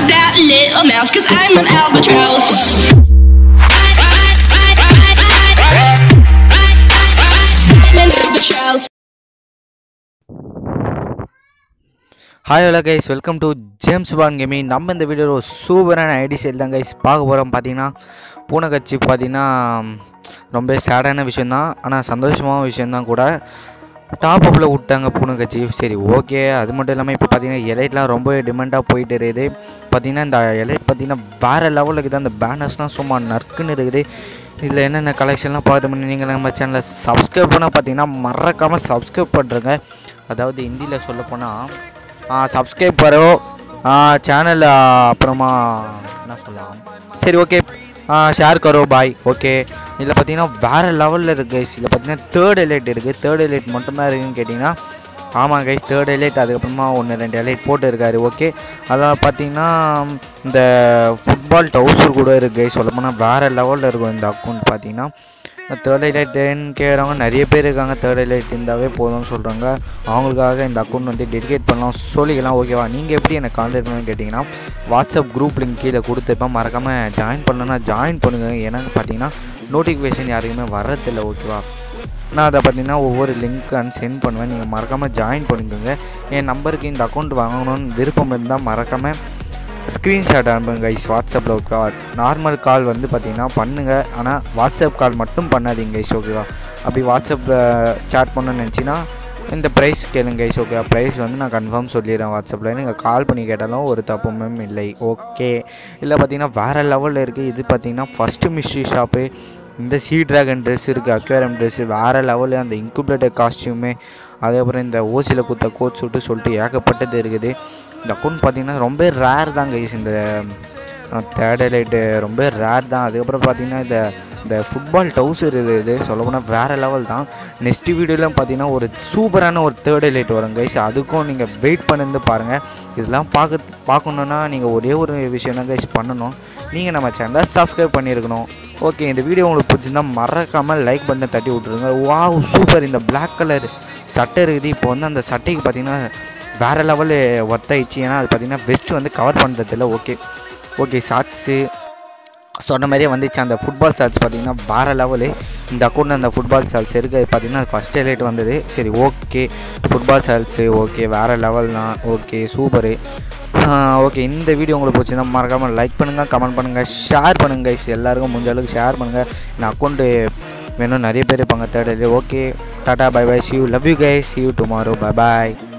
that little mouse, cause I'm an albatross. I'm an albatross. Hi hello guys welcome to James Bond gaming நம்ம இந்த video ஒரு சூப்பரான ID sale தான் guys பார்க்க போகிறோம் பார்த்தீங்கன்னா பூனைக்கட்சி பார்த்தீங்கன்னா ரொம்ப சேடான விஷயந்தான் ஆனால் சந்தோஷமான விஷயந்தான் கூட டாப் அப்பில் விட்டாங்க பூனைக்கட்சி சரி ஓகே அது மட்டும் இல்லாமல் இப்போ பார்த்தீங்கன்னா எலைட்லாம் ரொம்ப டிமாண்டாக போயிட்டு இருக்குது பார்த்தீங்கன்னா இந்த எலைட் பார்த்தீங்கன்னா வேறு லெவலில் இருக்குது அந்த பேனர்ஸ்லாம் சும்மா நறுக்குன்னு இருக்குது இதில் என்னென்ன கலெக்ஷன்லாம் பார்த்து நீங்கள் நம்ம சேனலை சப்ஸ்கிரைப் பண்ணால் பார்த்தீங்கன்னா மறக்காமல் சப்ஸ்கிரைப் பண்ணுறேங்க அதாவது ஹிந்தியில் சொல்ல போனால் சப்ஸ்கிரைப் பண்ணோ சேனல் அப்புறமா என்ன சொல்லலாம் சரி ஓகே ஷேர் கரோ பாய் ஓகே இதில் பார்த்தீங்கன்னா வேறு லெவலில் இருக்குது கைஸ் இதில் பார்த்தீங்கன்னா தேர்ட் எலைட் இருக்குது தேர்ட் எலைட் மட்டும்தான் இருக்குன்னு கேட்டிங்கன்னா ஆமாம் கைஸ் தேர்ட் எலைட் அதுக்கப்புறமா ஒன்று ரெண்டு எலைட் போட்டு இருக்காரு ஓகே அதான் பார்த்தீங்கன்னா இந்த ஃபுட்பால் டவுசர் கூட இருக்குது கைஸ் சொல்லப்போனால் வேறு லெவலில் இருக்கும் இந்த அக்கௌண்ட் பார்த்தீங்கன்னா தேர்ட் ஹைலைட்டுன்னு கேட்குறவங்க நிறைய பேர் இருக்காங்க தேர்ட் ஹைலைட் இருந்தாவே போதும்னு சொல்கிறாங்க அவங்களுக்காக இந்த அக்கௌண்ட் வந்து டெடிகேட் பண்ணலாம் சொல்லிக்கலாம் ஓகேவா நீங்கள் எப்படி எனக்கு கான்டாக்ட் பண்ணணும்னு கேட்டிங்கன்னா வாட்ஸ்அப் குரூப் லிங்க் கீழே கொடுத்துருப்பேன் மறக்காமல் ஜாயின் பண்ணலன்னா ஜாயின் பண்ணுங்கள் ஏன்னா பார்த்தீங்கன்னா நோட்டிஃபிகேஷன் யாருக்குமே வர்றதில்லை ஓகேவா நான் அதை பார்த்தீங்கன்னா ஒவ்வொரு லிங்க் அண்ட் சென்ட் பண்ணுவேன் நீங்கள் மறக்காமல் ஜாயின் பண்ணிக்கோங்க என் நம்பருக்கு இந்த அக்கௌண்ட் வாங்கணும்னு விருப்பம் இருந்தால் மறக்காமல் ஸ்க்ரீன்ஷாட் அனுப்புங்க கைஸ் வாட்ஸ்அப்பில் ஒரு கால் நார்மல் கால் வந்து பார்த்தீங்கன்னா பண்ணுங்கள் ஆனால் வாட்ஸ்அப் கால் மட்டும் பண்ணாதீங்க கைஸ் ஓகேவா அப்படி வாட்ஸ்அப்பில் சேட் பண்ணணும்னு நினச்சின்னா இந்த ப்ரைஸ் கேளுங்க கைஸ் ஓகேவா ப்ரைஸ் வந்து நான் கன்ஃபார்ம் சொல்லிடுறேன் வாட்ஸ்அப்பில் நீங்கள் கால் பண்ணி கேட்டாலும் ஒரு தப்புமே இல்லை ஓகே இல்லை பார்த்தீங்கன்னா வேறு லெவலில் இருக்குது இது பார்த்தீங்கன்னா ஃபஸ்ட்டு மிஸ்ட்ரி ஷாப்பு இந்த சீ ட்ராகன் ட்ரெஸ் இருக்குது அக்வேரம் ட்ரெஸ்ஸு வேறு லெவலில் அந்த இன்குபேட்டர் காஸ்டியூமு அதுக்கப்புறம் இந்த ஓசியில் குத்த கோட் சுட்டு சொல்லிட்டு ஏகப்பட்டது இருக்குது இந்த அக்கௌண்ட் பார்த்தீங்கன்னா ரொம்ப ரேர் தான் கைஸ் இந்த தேர்ட் லைட்டு ரொம்ப ரேர் தான் அதுக்கப்புறம் பார்த்தீங்கன்னா இந்த இந்த ஃபுட்பால் டவுசர் இருக்குது சொல்லப்போனால் வேறு லெவல் தான் நெக்ஸ்ட் வீடியோவில் பார்த்தீங்கன்னா ஒரு சூப்பரான ஒரு தேர்ட் லைட் வரும் கைஸ் அதுக்கும் நீங்கள் வெயிட் பண்ணிருந்து பாருங்கள் இதெல்லாம் பார்க்க பார்க்கணுன்னா நீங்கள் ஒரே ஒரு விஷயம் தான் கைஸ் பண்ணணும் நீங்கள் நம்ம சேனலை சப்ஸ்கிரைப் பண்ணியிருக்கணும் ஓகே இந்த வீடியோ உங்களுக்கு பிடிச்சிருந்தா மறக்காமல் லைக் பண்ண தட்டி விட்ருங்க வாவ் சூப்பர் இந்த Black கலர் சட்டை இருக்குது இப்போ வந்து அந்த சட்டைக்கு பார்த்தீங்கன்னா வேறு லெவலு ஒர்த் ஆயிடுச்சு ஏன்னா அது பார்த்தீங்கன்னா வெஸ்ட் வந்து கவர் பண்ணுறதில்ல ஓகே ஓகே ஷார்ட்ஸு சொன்ன மாதிரியே வந்துச்சு அந்த ஃபுட்பால் ஷார்ட்ஸ் பார்த்தீங்கன்னா வேறு லெவலு இந்த அக்கௌண்ட் அந்த ஃபுட்பால் ஷார்ட்ஸ் இருக்குது பார்த்தீங்கன்னா ஃபஸ்ட் ஹைலைட் வந்தது சரி ஓகே ஃபுட்பால் ஷார்ட்ஸு ஓகே வேறு லெவல் தான் ஓகே சூப்பரு ஓகே இந்த வீடியோ உங்களுக்கு பிடிச்சிருந்தா மறக்காமல் லைக் பண்ணுங்கள் கமெண்ட் பண்ணுங்கள் ஷேர் பண்ணுங்கள் guys. எல்லாருக்கும் முடிஞ்ச அளவுக்கு ஷேர் பண்ணுங்கள் இந்த அக்கௌண்ட்டு வேணும் நிறைய பேர் இருப்பாங்க third okay tata bye bye see you love you guys see you tomorrow bye bye